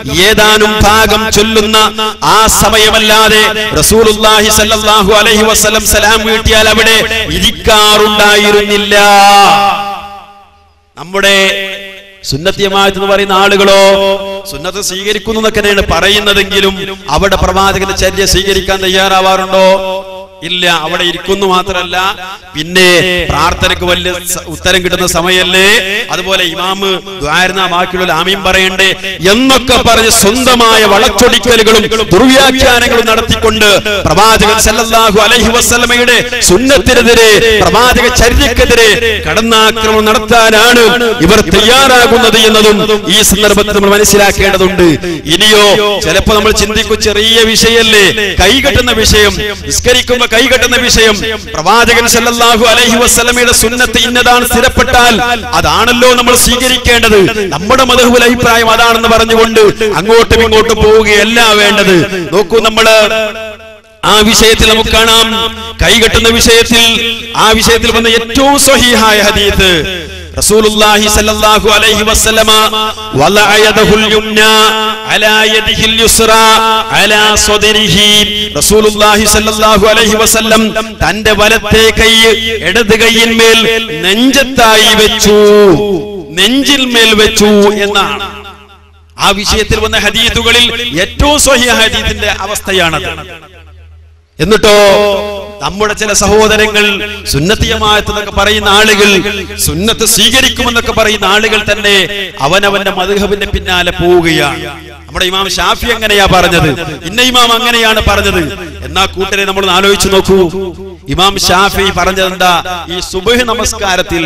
ഏതാനും ഭാഗം ചൊല്ലുന്ന ആ സമയമല്ലാതെ റസൂലുള്ളാഹി സല്ലല്ലാഹു അലൈഹി വസല്ലം സലാം വീട്ടിയാൽ അവിടെ ഇരിക്കാറുണ്ടായിരുന്നില്ല നമ്മുടെ സുന്നത്തിയമായത് എന്ന് പറയുന്ന ആളുകളോ സുന്നത്ത് സ്വീകരിക്കുന്നു എന്നൊക്കെയാണ് പറയുന്നതെങ്കിലും അവിടെ പ്രവാചകന്റെ ചര്യ സ്വീകരിക്കാൻ തയ്യാറാവാറുണ്ടോ ഇല്ല അവിടെ ഇരിക്കുന്നു മാത്രല്ല പിന്നെ പ്രാർത്ഥനയ്ക്ക് വലിയ സ- ഉത്തരം കിട്ടുന്ന സമയല്ലേ അതുപോലെ ഇമാമ് ദ്വാരുന്ന ബാക്കിയുള്ള ആമീം പറയണ്ടേ എന്നൊക്കെ പറഞ്ഞ് സ്വന്തമായ വളച്ചൊടിക്കലുകളും ദുർവ്യാഖ്യാനങ്ങളും നടത്തിക്കൊണ്ട് പ്രവാചകൻ സല്ലല്ലാഹു അലൈഹി വസല്ലമയുടെ സുന്നത്തിനെതിരെ പ്രവാചക ചര്യക്കെതിരെ കടന്നാക്രമണം നടത്താനാണ് ഇവർ തയ്യാറാകുന്നത് എന്നതും ഈ സന്ദർഭത്തിൽ നമ്മൾ മനസ്സിലാക്കേണ്ടതുണ്ട് ഇനിയോ ചിലപ്പോ നമ്മൾ ചിന്തിക്കും ചെറിയ വിഷയല്ലേ കൈകെട്ടുന്ന വിഷയം നിസ്കരിക്കുമ്പോ കൈകെട്ടുന്ന വിഷയം പ്രവാചകൻ സല്ലല്ലാഹു അലൈഹി വസല്ലമയുടെ സുന്നത്ത് ഇന്നതാണ് സ്ഥിരപ്പെട്ടാൽ അതാണല്ലോ നമ്മൾ സ്വീകരിക്കേണ്ടത് നമ്മുടെ മതഹുൽ അഭിപ്രായം അതാണെന്ന് പറഞ്ഞുകൊണ്ട് അങ്ങോട്ടും ഇങ്ങോട്ടും പോവുകയല്ല വേണ്ടത് നോക്കൂ നമ്മള് ആ വിഷയത്തിൽ നമുക്ക് കാണാം കൈകെട്ടുന്ന വിഷയത്തിൽ ആ വിഷയത്തിൽ വന്ന ഏറ്റവും സ്വഹീഹായ ഹദീത്ത് റസൂലുള്ളാഹി സല്ലല്ലാഹു അലൈഹി വസല്ലമ വലഅ യദഹുൽ യുംന അലാ യദിഹിൽ യുസ്റാ അലാ സ്വദരിഹി റസൂലുള്ളാഹി സല്ലല്ലാഹു അലൈഹി വസല്ലം തന്റെ വലത്തെ കൈ ഇടത് കൈയിന്മേൽ നെഞ്ചത്തായി വെച്ചു നെഞ്ചിൽ മേൽ വെച്ചു എന്നാണ് ആ വിഷയത്തിൽ വന്ന ഹദീത്തുകളിൽ ഏറ്റവും സ്വഹിയ ഹദീത്തിന്റെ അവസ്ഥയാണത് എന്നിട്ടോ നമ്മുടെ ചില സഹോദരങ്ങൾ സുന്നത്തിയമായത്തെന്നൊക്കെ പറയുന്ന ആളുകൾ സുന്നത്ത് സ്വീകരിക്കുമെന്നൊക്കെ പറയുന്ന ആളുകൾ തന്നെ അവനവന്റെ മധുഹബിന്റെ പിന്നാലെ പോവുകയാണ് നമ്മുടെ ഇമാം ഷാഫി അങ്ങനെയാ പറഞ്ഞത് ഇന്ന ഇമാം അങ്ങനെയാണ് പറഞ്ഞത് എന്നാ കൂട്ടരെ നമ്മൾ ഒന്ന് ആലോചിച്ച് നോക്കൂ ഇമാം ഷാഫി പറഞ്ഞത് എന്താ ഈ സുബഹ് നമസ്കാരത്തിൽ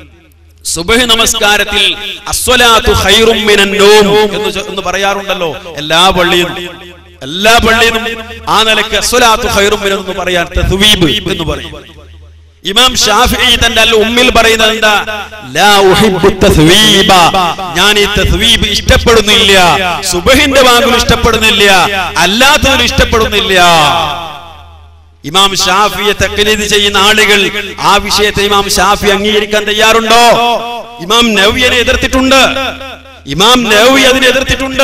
സുബഹ് നമസ്കാരത്തിൽ അസ്വലാത്തു ഖൈറും മിനൻ നൂം എന്ന് ചൊ- എന്ന് പറയാറുണ്ടല്ലോ എല്ലാ പള്ളിയിലും എല്ലാ പള്ളിയിലും ആ നിലക്ക് അസ്വലാത്തു ഖൈറും മിനൻ എന്ന് പറയാൻ തസ്വീബ് എന്ന് പറയും ഇമാം ഷാഫിഈ തന്റെ അൽ ഉമ്മിൽ പറയുന്നത് എന്താ ലാ ഉഹിബ്ബു തസ്വീബ ഞാൻ ഈ തസ്വീബ് ഇഷ്ടപ്പെടുന്നില്ല സുബഹിന്റെ വാങ്ങും ഇഷ്ടപ്പെടുന്നില്ല അല്ലാത്തതിലും ഇഷ്ടപ്പെടുന്നില്ല ഇമാം ഷാഫിയെ തക്കലീത് ചെയ്യുന്ന ആളുകൾ ആ വിഷയത്തെ ഇമാം ഷാഫി അംഗീകരിക്കാൻ തയ്യാറുണ്ടോ ഇമാം നവ്യനെ എതിർത്തിട്ടുണ്ട് ഇമാം നവ്വി അതിനെ എതിർത്തിട്ടുണ്ട്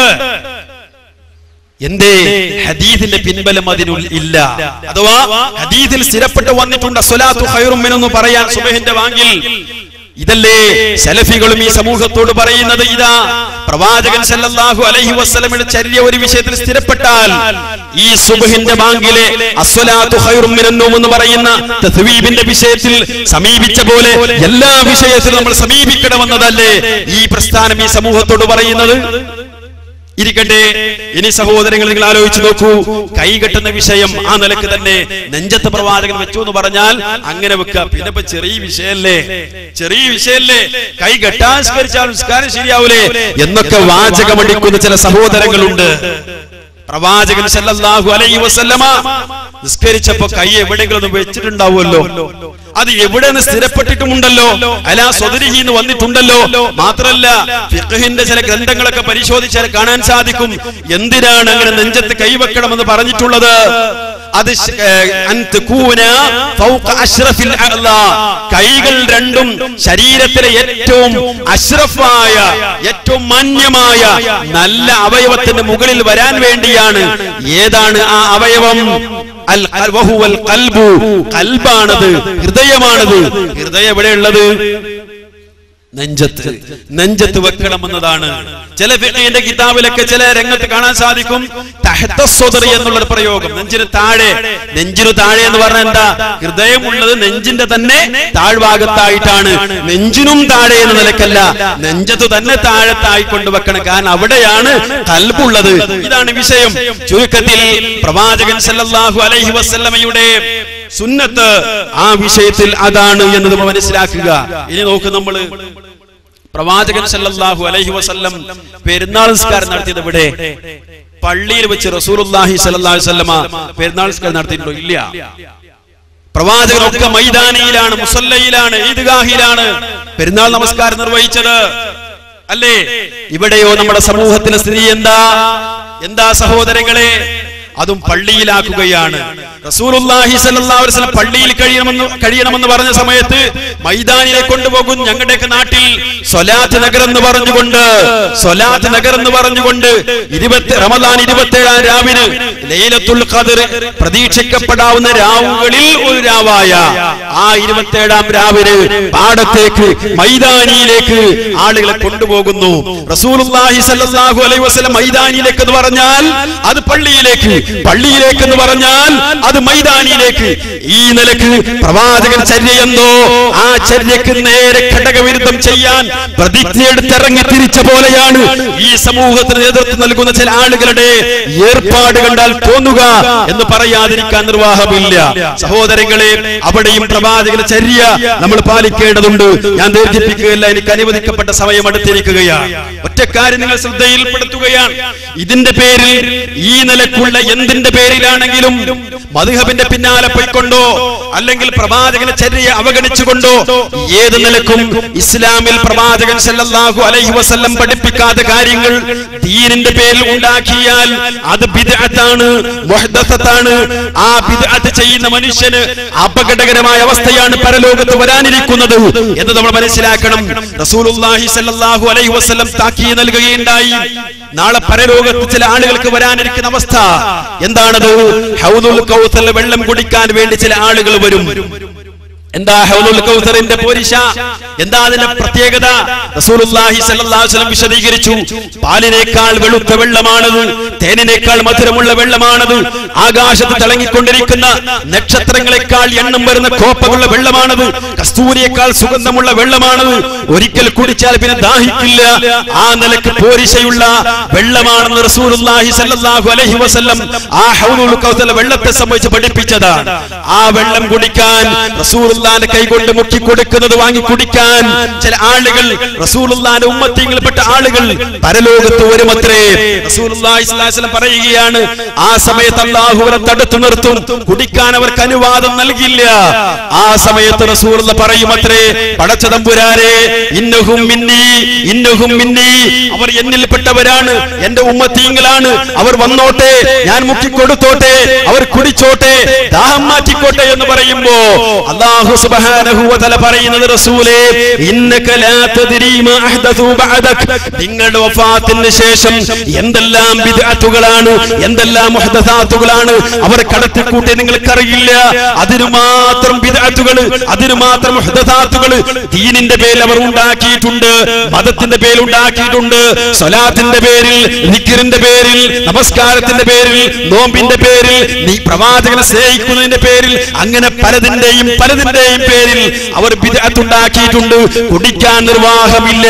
എന്തേ ഹദീദിന്റെ പിൻബലം അതിനു ഇല്ല അഥവാ ഹദീദിൽ സ്ഥിരപ്പെട്ട് വന്നിട്ടുണ്ട് സ്വലാത്തു ഖൈറും മിനെന്ന് പറയാൻ സുബഹിന്റെ വാങ്ങിൽ ഇതല്ലേ സലഫികളും ഈ സമൂഹത്തോട് പറയുന്നത് ഇതാ പ്രവാചകൻ സല്ലല്ലാഹു അലൈഹി വസല്ലമയുടെ ചര്യ ഒരു വിഷയത്തിൽ സ്ഥിരപ്പെട്ടാൽ ഈ സുബഹിന്റെ ബാങ്കിലെ അസ്വലാത്തു ഖൈറും മിനന്നൂം എന്ന് പറയുന്ന തസ്വീബിന്റെ വിഷയത്തിൽ സമീപിച്ച പോലെ എല്ലാ വിഷയത്തിലും നമ്മൾ സമീപിക്കണമെന്നതല്ലേ ഈ പ്രസ്ഥാനം ഈ സമൂഹത്തോട് പറയുന്നത് ഇരിക്കട്ടെ ഇനി സഹോദരങ്ങൾ നിങ്ങൾ ആലോചിച്ച് നോക്കൂ കൈ കെട്ടുന്ന വിഷയം ആ നിലക്ക് തന്നെ നെഞ്ചത്ത് പ്രവാചകൻ വെച്ചു എന്ന് പറഞ്ഞാൽ അങ്ങനെ വെക്കുക പിന്നെ ഇപ്പൊ ചെറിയ വിഷയല്ലേ ചെറിയ വിഷയല്ലേ കൈ കെട്ടാൻ സ്കരിച്ചാൽ നിസ്കാരം ശരിയാവൂലേ എന്നൊക്കെ വാചകമടിക്കുന്ന ചില സഹോദരങ്ങളുണ്ട് പ്രവാചകൻ സല്ലല്ലാഹു അലൈഹി വസല്ലമ നിസ്കരിച്ചപ്പോ കൈ എവിടെയെങ്കിലും ഒന്ന് വെച്ചിട്ടുണ്ടാവുമല്ലോ അത് എവിടെ നിന്ന് സ്ഥിരപ്പെട്ടിട്ടുമുണ്ടല്ലോ അലാ സ്വദരിഹി എന്ന് വന്നിട്ടുണ്ടല്ലോ മാത്രല്ല ഫിഖഹിന്റെ ചില ഗ്രന്ഥങ്ങളൊക്കെ പരിശോധിച്ചാൽ കാണാൻ സാധിക്കും എന്തിനാണ് അങ്ങനെ നെഞ്ചത്ത് കൈവെക്കണമെന്ന് പറഞ്ഞിട്ടുള്ളത് അത് ശ- ഏഹ്, അൻ തകൂന ഫൗക അശ്റഫിൽ അഅ്ലാ. കൈകൾ രണ്ടും ശരീരത്തിലെ ഏറ്റവും അഷ്റഫായ ഏറ്റവും മാന്യമായ നല്ല അവയവത്തിന്റെ മുകളിൽ വരാൻ വേണ്ടിയാണ് ഏതാണ് ആ അവയവം അൽ ഖൽ- വഹുവൽ ഖൽബു കൽബാണത് ഹൃദയമാണത് ഹൃദയം എവിടെയുള്ളത് നെഞ്ചത്ത് നെഞ്ചത്ത് വെക്കണമെന്നതാണ് ചില ഫിഖഹിന്റെ കിതാബിലൊക്കെ ചില രംഗത്ത് കാണാൻ സാധിക്കും തഹത്ത സ്വദറി എന്നുള്ള ഒരു പ്രയോഗം നെഞ്ചിന് താഴെ നെഞ്ചിനു താഴെ എന്ന് പറഞ്ഞാൽ എന്താ ഹൃദയമുള്ളത് നെഞ്ചിന്റെ തന്നെ താഴ്ഭാഗത്തായിട്ടാണ് നെഞ്ചിനും താഴെ എന്ന നിലക്കല്ല നെഞ്ചത്ത് തന്നെ താഴത്തായി കൊണ്ടുവെക്കണം കാരണം അവിടെയാണ് കൽബുള്ളത് ഇതാണ് വിഷയം ചുരുക്കത്തിൽ പ്രവാചകൻ സല്ലല്ലാഹു അലൈഹി വസല്ലമയുടെ സുന്നത്ത് ആ വിഷയത്തിൽ അതാണ് എന്നത് നമ്മൾ മനസ്സിലാക്കുക ഇനി നോക്ക് നമ്മള് പ്രവാചകൻ സല്ലല്ലാഹു അലൈഹി വസല്ലം പെരുന്നാൾ നിസ്കാരം നടത്തിയത് ഇവിടെ പള്ളിയിൽ വെച്ച് റസൂലുള്ളാഹി സല്ലല്ലാഹു അലൈഹി വസല്ലമ പെരുന്നാൾ നിസ്കാരം നടത്തിയിട്ടുണ്ടോ ഇല്ല പ്രവാചകനൊക്കെ മൈതാനിയിലാണ് മുസല്ലയിലാണ് ഈദ്ഗാഹിലാണ് പെരുന്നാൾ നമസ്കാരം നിർവഹിച്ചത് അല്ലേ ഇവിടെയോ നമ്മുടെ സമൂഹത്തിലെ സ്ഥിതി എന്താ എന്താ സഹോദരങ്ങളെ അതും പള്ളിയിലാക്കുകയാണ് റസൂലുള്ളാഹി സ്വല്ലല്ലാഹു അലൈഹി വസല്ലം പള്ളിയിൽ കഴിയണമെന്ന് കഴിയണമെന്ന് പറഞ്ഞ സമയത്ത് മൈതാനിലെ കൊണ്ടുപോകും ഞങ്ങളുടെയൊക്കെ നാട്ടിൽ സ്വലാത്ത് നഗർ എന്ന് പറഞ്ഞുകൊണ്ട് സ്വലാത്ത് നഗർ എന്ന് പറഞ്ഞുകൊണ്ട് ഇരുപത്തി റമദാൻ ഇരുപത്തേഴാം രാവിന് ലൈലത്തുൽ ഖദർ പ്രതീക്ഷിക്കപ്പെടാവുന്ന രാവുകളിൽ ഒരു രാവായ ആ ഇരുപത്തേഴാം രാവിന് പാടത്തേക്ക് മൈതാനിയിലേക്ക് ആളുകളെ കൊണ്ടുപോകുന്നു റസൂലുള്ളാഹി സ്വല്ലല്ലാഹു അലൈഹി വസല്ലം മൈതാനിയിലേക്ക് എന്ന് പറഞ്ഞാൽ അത് പള്ളിയിലേക്ക് പള്ളിയിലേക്ക് എന്ന് പറഞ്ഞാൽ അത് മൈതാനിയിലേക്ക് ഈ നിലക്ക് പ്രവാചകൻ ചര്യയെന്തോ ആ ചര്യക്ക് നേരെ ഘടകവിരുദ്ധം ചെയ്യാൻ പ്രതിജ്ഞയെടുത്തിറങ്ങി തിരിച്ച പോലെയാണ് ഈ സമൂഹത്തിന് നേതൃത്വം നൽകുന്ന ചില ആളുകളുടെ ഏർപ്പാട് കണ്ടാൽ തോന്നുക എന്ന് പറയാതിരിക്കാൻ നിർവാഹമില്ല സഹോദരങ്ങളെ അവിടെയും പ്രവാചകന്റെ ചര്യ നമ്മൾ പാലിക്കേണ്ടതുണ്ട് ഞാൻ ദീർഘിപ്പിക്കുകയല്ല എനിക്ക് അനുവദിക്കപ്പെട്ട സമയം അടുത്തിരിക്കുകയാണ് ഒറ്റക്കാര്യം നിങ്ങൾ ശ്രദ്ധയിൽപ്പെടുത്തുകയാണ് ഇതിന്റെ പേരിൽ ഈ നിലക്കുള്ള എന്തിന്റെ പേരിലാണെങ്കിലും മധുഹബിന്റെ പിന്നാലെ പോയിക്കൊണ്ടോ അല്ലെങ്കിൽ പ്രവാചകന്റെ ചര്യ അവഗണിച്ചുകൊണ്ടോ ഏത് നിലക്കും ഇസ്ലാമിൽ പ്രവാചകൻ സല്ലല്ലാഹു അലൈഹി വസല്ലം പഠിപ്പിക്കാത്ത കാര്യങ്ങൾ ദീനിന്റെ പേരിൽ ഉണ്ടാക്കിയാൽ അത് ബിദ്അത്താണ് മുഹ്ദസത്താണ് ആ ബിദ്അത്ത് ചെയ്യുന്ന മനുഷ്യന് അപകടകരമായ അവസ്ഥയാണ് പരലോകത്ത് വരാനിരിക്കുന്നത് എന്ന് നമ്മൾ മനസ്സിലാക്കണം റസൂലുള്ളാഹി സല്ലല്ലാഹു അലൈഹി വസല്ലം താക്കീ നൽകുകയുണ്ടായി നാളെ പരലോകത്ത് ചില ആളുകൾക്ക് വരാനിരിക്കുന്ന അവസ്ഥ എന്താണത് ഹൗദുൽ കൗസൽ വെള്ളം കുടിക്കാൻ വേണ്ടി ചില ആളുകൾ വരും എന്താ ഹൗലുൽ കൗസറിന്റെ പോരിശ എന്താ അതിന്റെ പ്രത്യേകത റസൂലുള്ളാഹി സ്വല്ലല്ലാഹു അലൈഹി വസല്ലം വിശദീകരിച്ചു പാലിനേക്കാൾ വെളുത്ത വെള്ളമാണത് തേനിനേക്കാൾ മധുരമുള്ള വെള്ളമാണത് ആകാശത്ത് തിളങ്ങിക്കൊണ്ടിരിക്കുന്ന നക്ഷത്രങ്ങളെക്കാൾ എണ്ണം വരുന്ന കോപ്പകളുള്ള വെള്ളമാണത് കസ്തൂരിയേക്കാൾ സുഗന്ധമുള്ള വെള്ളമാണത് ഒരിക്കൽ കുടിച്ചാൽ പിന്നെ ദാഹിക്കില്ല ആ നിലക്ക് പോരിശയുള്ള വെള്ളമാണെന്ന് റസൂലുള്ളാഹി സ്വല്ലല്ലാഹു അലൈഹി വസല്ലം ആ ഹൗലുൽ കൗസർ വെള്ളത്തെ സംബന്ധിച്ച് പഠിപ്പിച്ചതാണ് ആ വെള്ളം കുടിക്കാൻ റസൂലുള്ളാഹിന്റെ കൈകൊണ്ട് മുക്കി കൊടുക്കുന്നത് വാങ്ങി കുടിക്കാൻ ചില ആളുകൾ റസൂലുള്ളാഹിന്റെ ഉമ്മത്തിങ്ങളിൽപ്പെട്ട ആളുകൾ പരലോകത്ത് വരുമത്രേ റസൂലുള്ളാഹി സ്വല്ലല്ലാഹു അലൈഹി വസല്ലം പറയുകയാണ് ആ സമയത്ത് അല്ലാഹു അവരെ തടുത്തു നിർത്തും കുടിക്കാൻ അവർക്ക് അനുവാദം നൽകില്ല ആ സമയത്ത് റസൂലുള്ള പറയുമത്രേ പടച്ച തമ്പുരാനെ ഇന്നഹും മിന്നി ഇന്നഹും മിന്നി അവർ എന്നിൽപ്പെട്ടവരാണ് എന്റെ ഉമ്മത്തീങ്ങളാണ് അവർ വന്നോട്ടെ ഞാൻ മുക്കി കൊടുത്തോട്ടെ അവർ കുടിച്ചോട്ടെ ദാഹം മാറ്റിക്കോട്ടെ എന്ന് പറയുമ്പോ അല്ലാഹു സുബ്ഹാനഹു വ തആല പറയുന്നത് റസൂലേ ഇന്നക ലാ തദ്രീ മാ അഹ്ദസു ബഅദക് നിങ്ങളുടെ വഫാത്തിന് ശേഷം എന്തെല്ലാം ബിദ്അത്തുകളാണ് എന്തെല്ലാം മുഹ്ദസാത്തുകളാണ് അവർ കടത്തിക്കൂട്ടി നിങ്ങൾക്കറിയില്ല അതിനു മാത്രം ബിദ്അത്തുകൾ അതിനു മാത്രം മുഹ്ദസാത്തുകൾ ദീനിന്റെ പേരിൽ അവർ ഉണ്ടാക്കിയിട്ടുണ്ട് മതത്തിന്റെ പേരിൽ ഉണ്ടാക്കിയിട്ടുണ്ട് സ്വലാത്തിന്റെ പേരിൽ നിക്കിറിന്റെ പേരിൽ നമസ്കാരത്തിന്റെ പേരിൽ നോമ്പിന്റെ പേരിൽ നീ പ്രവാചകനെ സ്നേഹിക്കുന്നതിന്റെ പേരിൽ അങ്ങനെ പലതിന്റെയും പലതിന്റെയും പേരിൽ അവർ ബിദ്അത്തുണ്ടാക്കിയിട്ടുണ്ട് കുടിക്കാൻ നിർവാഹമില്ല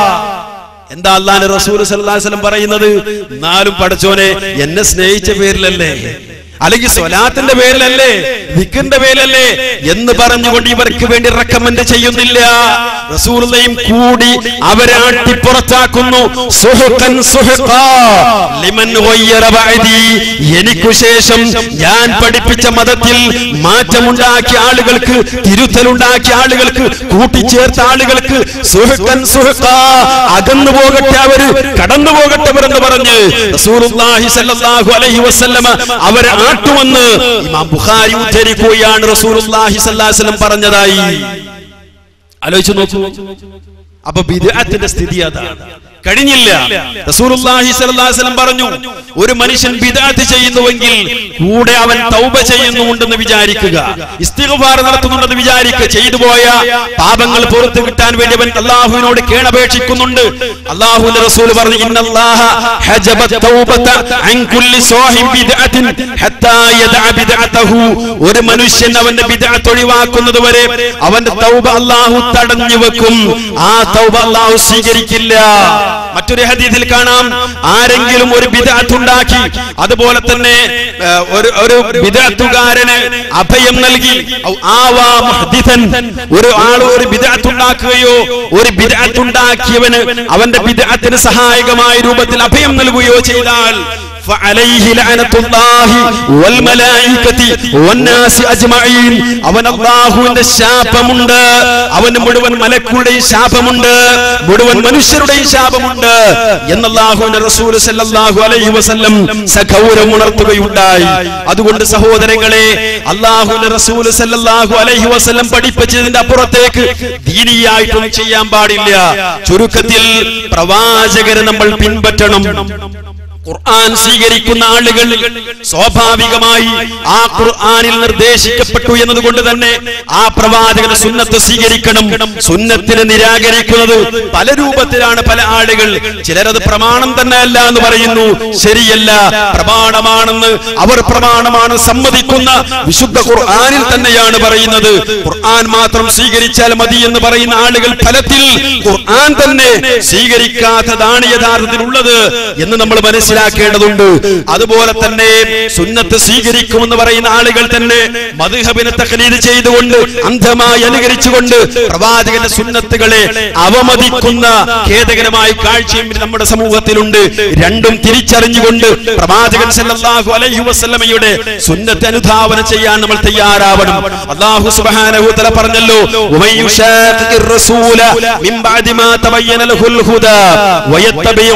എന്താ അള്ളാന്റെ റസൂൽ സല്ലല്ലാഹു അലൈഹി വസല്ലം പറയുന്നത് നാലും പഠിച്ചോനെ എന്നെ സ്നേഹിച്ച പേരിലല്ലേ അല്ലെങ്കിൽ സ്വലാത്തിന്റെ പേരിലല്ലേ ദിക്കറിന്റെ പേരിലല്ലേ എന്ന് പറഞ്ഞുകൊണ്ട് ഇവർക്ക് വേണ്ടി റെക്കമെൻഡ് ചെയ്യുന്നില്ല റസൂലുള്ളയും കൂടി അവരെ ആട്ടി പുറത്താക്കുന്നു സുഹുഖൻ സുഹുഖാ ലിമൻ ഗയ്യറ ബഅദി എനിക്കു ശേഷം ഞാൻ പഠിപ്പിച്ച മതത്തിൽ മാറ്റമുണ്ടാക്കിയ ആളുകൾക്ക് തിരുത്തലുണ്ടാക്കിയ ആളുകൾക്ക് കൂട്ടിച്ചേർത്ത ആളുകൾക്ക് സുഹുഖൻ സുഹുഖാ അകന്നു പോകട്ടെ അവര് കടന്നു പോകട്ടെ അവരെന്ന് പറഞ്ഞ് റസൂലുള്ളാഹി സ്വല്ലല്ലാഹു അലൈഹി വസല്ലമ അവരെ ആട്ടുമെന്ന് ഇമാം ബുഖാരി ഉദ്ധരിക്കുകയാണ് റസൂലുള്ളാഹി സ്വല്ലല്ലാഹു അലൈഹി വസല്ലം പറഞ്ഞതായി ആലോചിച്ചു നോക്കൂ അപ്പൊ ബിദ്അത്തിന്റെ സ്ഥിതി അതാണ് കഴിഞ്ഞില്ല റസൂലുള്ളാഹി സ്വല്ലല്ലാഹു അലൈഹി വസല്ലം പറഞ്ഞു ഒരു മനുഷ്യൻ ബിദ്അത്ത് ചെയ്യുന്നുവെങ്കിൽ കൂടെ അവൻ തൗബ ചെയ്യുന്നുണ്ടെന്ന് വിചാരിക്കുക ഇസ്തിഗ്ഫാർ നടത്തുന്നുണ്ടെന്ന് വിചാരിക്കുക ചെയ്തു പോയ പാപങ്ങൾ പുറത്തു കിട്ടാൻ വേണ്ടി അവൻ അള്ളാഹുവിനോട് കേണപേക്ഷിക്കുന്നുണ്ട് അള്ളാഹുവിന്റെ റസൂൽ പറഞ്ഞു ഇന്നല്ലാഹ ഹജബ തൗബത അൻ കുല്ലി സാഹിബ് ബിദ്അത്തിൻ ഹത്താ യദഅ ബിദ്അതഹു ഒരു മനുഷ്യൻ അവന്റെ ബിദ്അത്ത് ഒഴിവാക്കുന്നത് വരെ അവന്റെ തൗബ അള്ളാഹു തടഞ്ഞു വെക്കും ആ തൗബ അള്ളാഹു സ്വീകരിക്കില്ല മറ്റൊരു ഹദീസിൽ കാണാം ആരെങ്കിലും ഒരു ബിദഅത്തുണ്ടാക്കി അതുപോലെ തന്നെ ആ, ഒരു ഒരു ബിദഅത്തുകാരന് അഭയം നൽകി ഔ ആവാ മുഹ്ദിസൻ ഒരു ആൾ ഒരു ബിദഅത്തുണ്ടാക്കുകയോ ഒരു ബിദഅത്തുണ്ടാക്കിയവന് അവന്റെ ബിദഅത്തിന് സഹായകമായ രൂപത്തിൽ അഭയം നൽകുകയോ ചെയ്താൽ فعليه لعنة الله والملائكة والناس أجمعين അവൻ അള്ളാഹുവിന്റെ ശാപമുണ്ട് അവന് മുഴുവൻ മലക്കുകളുടെയും ശാപമുണ്ട് മുഴുവൻ മനുഷ്യരുടെയും ശാപമുണ്ട് എന്ന് അള്ളാഹുവിന്റെ റസൂൽ സല്ലല്ലാഹു അലൈഹി വസല്ലം സഗൗരവം ഉണർത്തുകയുണ്ടായി അതുകൊണ്ട് സഹോദരങ്ങളെ അള്ളാഹുവിന്റെ റസൂൽ സല്ലല്ലാഹു അലൈഹി വസല്ലം പഠിപ്പിച്ചതിന്റെ അപ്പുറത്തേക്ക് ദീനിയായിട്ടൊന്നും ചെയ്യാൻ പാടില്ല ചുരുക്കത്തിൽ പ്രവാചകരെ നമ്മൾ പിൻപറ്റണം ഖുർആൻ സ്വീകരിക്കുന്ന ആളുകൾ സ്വാഭാവികമായി ആ ഖുർആനിൽ നിർദ്ദേശിക്കപ്പെട്ടു എന്നതുകൊണ്ട് തന്നെ ആ പ്രവാചകന്റെ സുന്നത്ത് സ്വീകരിക്കണം സുന്നത്തിനെ നിരാകരിക്കുന്നത് പല രൂപത്തിലാണ് പല ആളുകൾ ചിലരത് പ്രമാണം തന്നെ അല്ല എന്ന് പറയുന്നു ശരിയല്ല പ്രമാണമാണെന്ന് അവർ പ്രമാണമാണ് സമ്മതിക്കുന്ന വിശുദ്ധ ഖുർആനിൽ തന്നെയാണ് പറയുന്നത് ഖുർആൻ മാത്രം സ്വീകരിച്ചാൽ മതി എന്ന് പറയുന്ന ആളുകൾ ഫലത്തിൽ ഖുർആൻ തന്നെ സ്വീകരിക്കാത്തതാണ് യഥാർത്ഥത്തിലുള്ളത് എന്ന് നമ്മൾ മനസ്സിലാക്കേണ്ടതുണ്ട് അതുപോലെ തന്നെ സുന്നത്ത് സ്വീകരിക്കുമെന്ന് പറയുന്ന ആളുകൾ തന്നെ മധുഹബിനെ തഖലീദ് ചെയ്തുകൊണ്ട് അന്ധമായി അനുകരിച്ചുകൊണ്ട് പ്രവാചകന്റെ സുന്നത്തുകളെ അവമതിക്കുന്ന ഖേദകരമായ കാഴ്ചയും നമ്മുടെ സമൂഹത്തിലുണ്ട് രണ്ടും തിരിച്ചറിഞ്ഞുകൊണ്ട് പ്രവാചകൻ സല്ലല്ലാഹു അലൈഹി വസല്ലമയുടെ സുന്നത്ത് അനുധാവനം ചെയ്യാൻ നമ്മൾ തയ്യാറാവണം അല്ലാഹു സുബ്ഹാനഹു തആല പറഞ്ഞല്ലോ "വമൻ യുശാഖിഖിർ റസൂല മിൻ ബഅദി മാ തബയ്യന ലഹുൽ ഹുദാ വയത്തബി